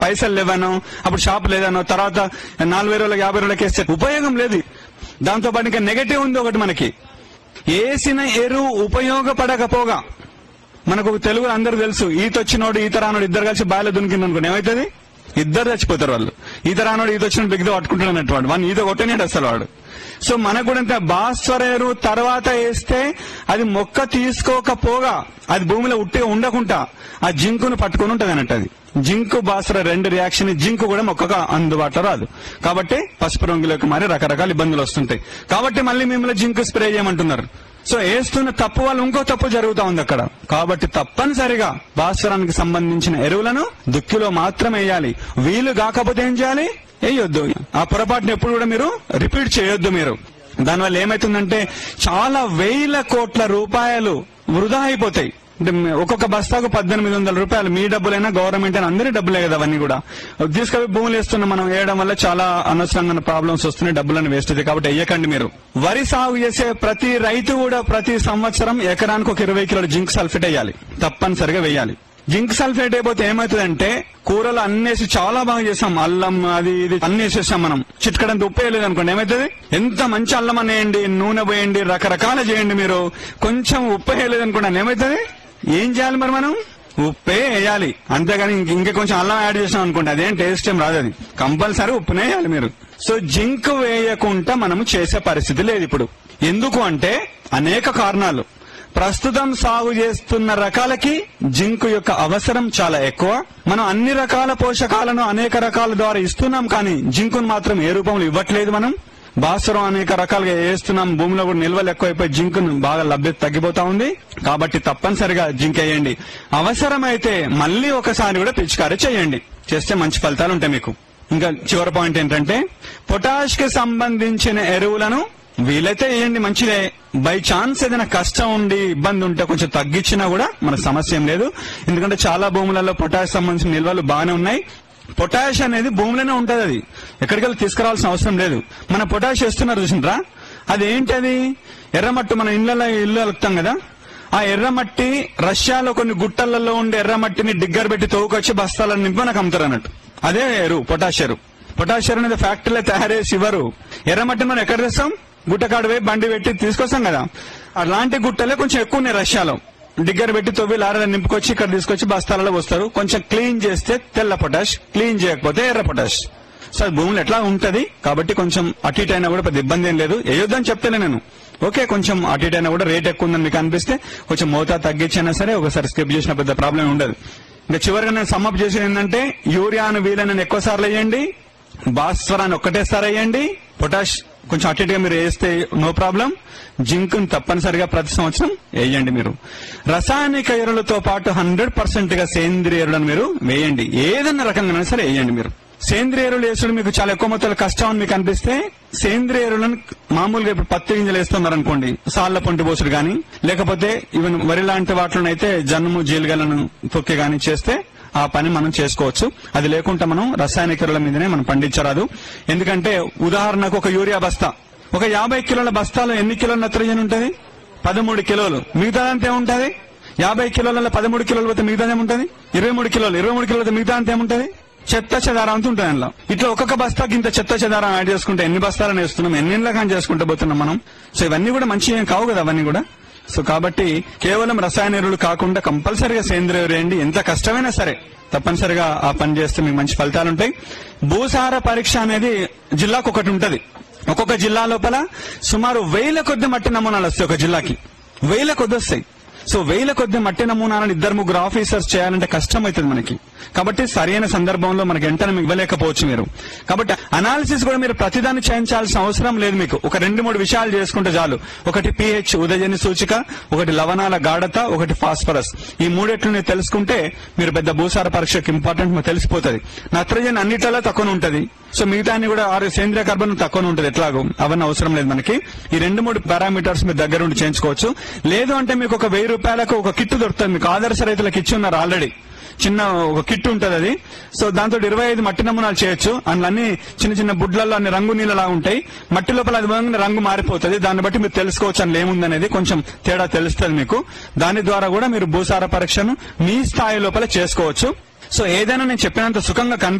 పైసలు లేవనో అప్పుడు షాప్ లేదనో తర్వాత నాలుగు రోజులకు యాభై రోజులకి వేస్తే ఉపయోగం లేదు దాంతో పాటు ఇంకా నెగటివ్ ఉంది ఒకటి మనకి వేసిన ఎరువు ఉపయోగపడకపోగా మనకు తెలుగు అందరూ తెలుసు ఈత వచ్చినోడు ఈత రానోడు ఇద్దరు కలిసి బాయిలో దునికింది అనుకోండి ఏమైతుంది ఇద్దరు చచ్చిపోతారు వాళ్ళు ఈత రానోడు ఈత వచ్చిన బిగ్గితో పట్టుకుంటాడు అన్నట్టు వాడు వాడిని ఈత కొట్టనేడు అసలు వాడు సో మనకు కూడా ఇంత భాస్వర ఎరువు తర్వాత వేస్తే అది మొక్క తీసుకోకపోగా అది భూమిలో ఉట్టిగా ఉండకుండా ఆ జింకును పట్టుకొని ఉంటది అన్నట్టు అది జింకు భాస్వర రెండు రియాక్షన్ జింకు కూడా మొక్కగా అందుబాటులో రాదు కాబట్టి పసుపు రంగులోకి మారి రకరకాల ఇబ్బందులు వస్తుంటాయి కాబట్టి మళ్ళీ మిమ్మల్ని జింకు స్ప్రే చేయమంటున్నారు సో వేస్తున్న తప్పు వల్ల ఇంకో తప్పు జరుగుతా ఉంది అక్కడ కాబట్టి తప్పనిసరిగా భాస్వరానికి సంబంధించిన ఎరువులను దుక్కిలో మాత్రం వేయాలి వీలు కాకపోతే ఏం చేయాలి వేయొద్దు ఆ పొరపాటును ఎప్పుడు కూడా మీరు రిపీట్ చేయొద్దు మీరు దానివల్ల ఏమైతుందంటే చాలా వేల కోట్ల రూపాయలు వృధా అయిపోతాయి అంటే మే- ఒక్కొక్క బస్తాకు పద్దెనిమిది వందల రూపాయలు మీ డబ్బులైనా గవర్నమెంట్ అయినా అందరి డబ్బులే కదా అవన్నీ కూడా తీసుకొని భూములు వేస్తున్నాం మనం వేయడం వల్ల చాలా అనవసరంగా ప్రాబ్లమ్స్ వస్తున్నాయి డబ్బులను వేస్ట్ అవుతాయి కాబట్టి వేయకండి మీరు వరి సాగు చేసే ప్రతి రైతు కూడా ప్రతి సంవత్సరం ఎకరానికి ఒక ఇరవై కిలోల జింక్ సల్ఫేట్ వేయాలి తప్పనిసరిగా వేయాలి జింక్ సల్ఫేట్ అయిపోతే ఏమవుతుందంటే కూరలు అన్నేసి చాలా బాగా చేసాం అల్లం అది ఇది అన్ని వేసేసాం మనం చిట్కడంత ఉప్పు వేయలేదు అనుకోండి ఏమవుతుంది ఎంత మంచి అల్లం అనేయండి నూనె పోయండి రకరకాల చేయండి మీరు కొంచెం ఉప్పు వేయలేదు అనుకోండి ఏమవుతుంది ఏం చేయాలి మరి మనం ఉప్పే వేయాలి అంతేగాని ఇంక- ఇంకా కొంచెం అల్లం యాడ్ చేసినాం అనుకోండి అదేం టేస్ట్ ఏం రాదు అది కంపల్సరీ ఉప్పునే వేయాలి మీరు సో జింక్ వేయకుండా మనము చేసే పరిస్థితి లేదు ఇప్పుడు ఎందుకు అంటే అనేక కారణాలు ప్రస్తుతం సాగు చేస్తున్న రకాలకి జింక్ యొక్క అవసరం చాలా ఎక్కువ మనం అన్ని రకాల పోషకాలను అనేక రకాల ద్వారా ఇస్తున్నాం కానీ జింకును మాత్రం ఏ రూపంలో ఇవ్వట్లేదు మనం భాస్వరం అనేక రకాలుగా వేస్తున్నాం భూమిలో కూడా నిల్వలు ఎక్కువైపోయి జింక్ బాగా లభ్యత తగ్గిపోతా ఉంది కాబట్టి తప్పనిసరిగా జింక్ వేయండి అవసరమైతే మళ్ళీ ఒకసారి కూడా పిచికారీ చేయండి చేస్తే మంచి ఫలితాలు ఉంటాయి మీకు ఇంకా చివరి పాయింట్ ఏంటంటే పొటాష్ కి సంబంధించిన ఎరువులను వీలైతే వేయండి మంచిదే బై ఛాన్స్ ఏదైనా కష్టం ఉండి ఇబ్బంది ఉంటే కొంచెం తగ్గించినా కూడా మనకు సమస్య ఏం లేదు ఎందుకంటే చాలా భూములలో పొటాష్ సంబంధించిన నిల్వలు బాగానే ఉన్నాయి పొటాష్ అనేది భూమిలోనే ఉంటది అది ఎక్కడికి వెళ్ళి తీసుకురావాల్సిన అవసరం లేదు మన పొటాష్ వేస్తున్నారు చూసిండ్రా అది ఏంటది ఎర్రమట్టు మన ఇళ్ళలో ఇల్లు అలుపుతాం కదా ఆ ఎర్రమట్టి రష్యాలో కొన్ని గుట్టలలో ఉండే ఎర్రమట్టిని డిగ్గర్ పెట్టి తోకొచ్చి బస్తాలను నింపి మనకు అమ్ముతారు అన్నట్టు అదే ఎరువు పొటాష్ ఎరువు పొటాష్ ఎరువు అనేది ఫ్యాక్టరీలో తయారు చేసి ఇవ్వరు ఎర్రమట్టి మనం ఎక్కడ తెస్తాం గుట్టకాడు పోయి బండి పెట్టి తీసుకొస్తాం కదా అలాంటి గుట్టలే కొంచెం ఎక్కువ ఉన్నాయి రష్యాలో డిగ్గర్ పెట్టి తవ్వి లారీలో నింపుకొచ్చి ఇక్కడ తీసుకొచ్చి బస్తాలలో వస్తారు కొంచెం క్లీన్ చేస్తే తెల్ల పొటాష్ క్లీన్ చేయకపోతే ఎర్ర పొటాష్ సో అది భూములు ఎట్లా ఉంటది కాబట్టి కొంచెం అటు ఇటు అయినా కూడా పెద్ద ఇబ్బంది ఏం లేదు వేయొద్దని చెప్తేనే నేను ఓకే కొంచెం అటు ఇటు అయినా కూడా రేట్ ఎక్కువ ఉందని మీకు అనిపిస్తే కొంచెం మోతా తగ్గించైనా సరే ఒకసారి స్కిప్ చేసిన పెద్ద ప్రాబ్లం ఉండదు ఇంకా చివరిగా నేను సమ్మప్ చేసేది ఏంటంటే యూరియాను వీలైన ఎక్కువ సార్లు వేయండి భాస్వరాన్ని ఒక్కటేసారి వేయండి పొటాష్ కొంచెం అటు ఇటుగా మీరు వేస్తే నో ప్రాబ్లం జింక్ తప్పనిసరిగా ప్రతి సంవత్సరం వేయండి మీరు రసాయనిక ఎరువులతో పాటు హండ్రెడ్ పర్సెంట్ గా సేంద్రియ ఎరువులను మీరు వేయండి ఏదన్నా రకంగా సరే వేయండి మీరు సేంద్రియ ఎరువులు వేసడం మీకు చాలా ఎక్కువ మొత్తంలో కష్టం అని మీకు అనిపిస్తే సేంద్రియ ఎరువులను మామూలుగా ఇప్పుడు పత్తి గింజలు వేస్తున్నారు అనుకోండి సాళ్ల పొంటి పోసుడు గాని లేకపోతే ఈవెన్ వరి లాంటి వాటిలోనైతే జన్ము జీలుగలను తొక్కి గాని చేస్తే ఆ పని మనం చేసుకోవచ్చు అది లేకుండా మనం రసాయనిక ఎరువుల మీదనే మనం పండించరాదు ఎందుకంటే ఉదాహరణకు ఒక యూరియా బస్తా ఒక యాభై కిలోల బస్తాలో ఎన్ని కిలోల నత్రజని ఉంటుంది పదమూడు కిలోలు మిగతాదంతా ఏముంటది యాభై కిలోల పదమూడు కిలోలు పోతే మిగతా ఏముంటది ఇరవై మూడు కిలోలు ఇరవై మూడు కిలోలు మిగతా అంతా ఏముంటది చెత్త చెదారం అంతా ఉంటుంది అందులో ఇట్లా ఒక్కొక్క బస్తాకి ఇంత చెత్త చెదారం యాడ్ చేసుకుంటే ఎన్ని బస్తాలను వేస్తున్నాం ఎన్ని ఇళ్ళ కానీ చేసుకుంటూ పోతున్నాం మనం సో ఇవన్నీ కూడా మంచి ఏం కావు కదా అవన్నీ కూడా సో కాబట్టి కేవలం రసాయన ఎరువులు కాకుండా కంపల్సరిగా సేంద్రియ ఎరువు వేయండి ఎంత కష్టమైనా సరే తప్పనిసరిగా ఆ పని చేస్తే మీకు మంచి ఫలితాలు ఉంటాయి భూసార పరీక్ష అనేది జిల్లాకు ఒకటి ఉంటది ఒక్కొక్క జిల్లా లోపల సుమారు వేల కొద్ది మట్టి నమూనాలు వస్తాయి ఒక జిల్లాకి వేల కొద్ది వస్తాయి సో వేల కొద్ది మట్టి నమూనాలను ఇద్దరు ముగ్గురు ఆఫీసర్స్ చేయాలంటే కష్టం అవుతుంది మనకి కాబట్టి సరైన సందర్భంలో మనకి వెంటనే మీకు ఇవ్వలేకపోవచ్చు మీరు కాబట్టి అనాలిసిస్ కూడా మీరు ప్రతిదాన్ని చేయించాల్సిన అవసరం లేదు మీకు ఒక రెండు మూడు విషయాలు చేసుకుంటే చాలు ఒకటి పిహెచ్ ఉదయజని సూచిక ఒకటి లవణాల గాఢత ఒకటి ఫాస్ఫరస్ ఈ మూడెట్లు తెలుసుకుంటే మీరు పెద్ద భూసార పరీక్షకు ఇంపార్టెంట్ మీకు తెలిసిపోతుంది నత్రజని అన్నిట్లలో తక్కువ ఉంటది సో మిగతా అన్ని కూడా ఆరు సేంద్రియ కార్బన్ తక్కువ ఉంటుంది ఎట్లాగో అవన్నీ అవసరం లేదు మనకి ఈ రెండు మూడు పారామీటర్స్ మీరు దగ్గర ఉండి చేయించుకోవచ్చు లేదు అంటే మీకు ఒక వెయ్యి రూపాయలకు ఒక కిట్ దొరుకుతుంది మీకు ఆదర్శ రైతులకు ఇచ్చి ఉన్నారు ఆల్రెడీ చిన్న ఒక కిట్ ఉంటది అది సో దాంతో ఇరవై ఐదు మట్టి నమూనాలు చేయొచ్చు అందులో అన్ని చిన్న చిన్న బుడ్లలో అన్ని రంగు నీళ్ళలా ఉంటాయి మట్టి లోపల అది పోగానే రంగు మారిపోతుంది దాన్ని బట్టి మీరు తెలుసుకోవచ్చు అందులో ఏముందనేది కొంచెం తేడా తెలుస్తుంది మీకు దాని ద్వారా కూడా మీరు భూసార పరీక్షను మీ స్థాయి లోపల చేసుకోవచ్చు సో ఏదైనా నేను చెప్పినంత సుఖంగా కనిపి